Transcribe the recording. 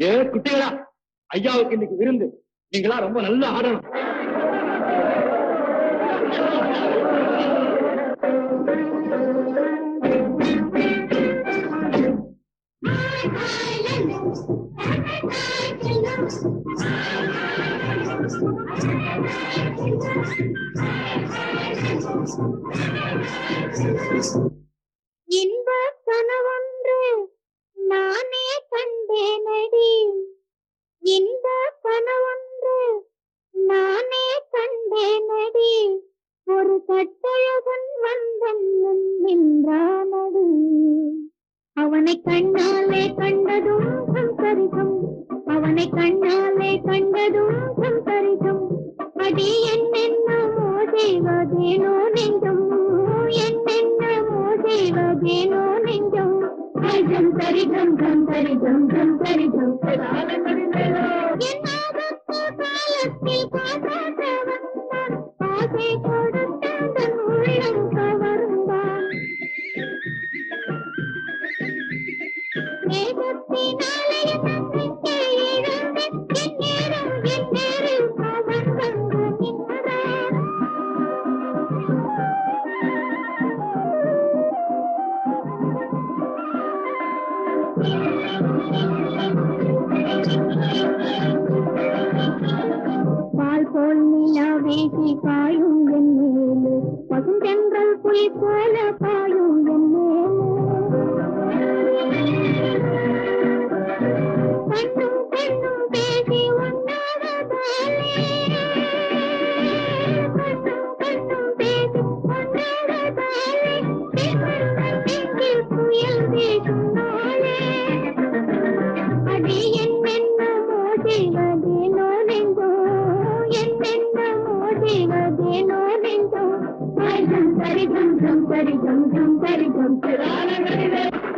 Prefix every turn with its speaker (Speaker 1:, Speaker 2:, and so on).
Speaker 1: ஏ குட்டிகளா ஐயாவுக்கு இன்னைக்கு விருந்து நீங்களா ரொம்ப நல்லா ஆடணும்
Speaker 2: இன்ப கனவொன்று நானே கண்டேனடி இன்ப கனவொன்று நானே கண்டேனடி ஒரு கட்டழகன் வந்தன் முன் நின்றானது அவனை கண்ணாலே கண்டதும் சம்சரிக்கும் அவனை கண்ணாலே கண்டதும் சம்சரிக்கும் அடி என்னென்னமோ செய்வதேனோ நெஞ்சம் என்னென்னமோ செய்வதேனோ நெஞ்சம் ஐயம் சரிகம் கம் சரிகம் கம் சரிகம் என் ஆபத்து காலத்தில் காப்பாற்ற வந்தான் ஆசை கொடுத்தான் தன் உள்ளம் கவர்ந்தான் மேகத்தினாலே நம்பிக்கை இழந்து என் நேரம் என் நேரில் அவன் வந்து நின்றான் பால் போல் நிலா வீசி பாயும் என் மேலே பசுந்தென்றல் புலி போல பாயும் என் மேலே கண்ணும் கண்ணும் பேசி ஒன்னாவதாலே கண்ணும் கண்ணும் பேசி ஒன்னாவதாலே பெண்கள் நெஞ்சில் புயல் வீசும் நாளே அடி என்னென்னமோ செய்வதேனோ நெஞ்சோ என்னென்னமோ செய்வதேனோ நெஞ்சோ சரிகம் சரிகம் சரி சம் சரி சம் சரி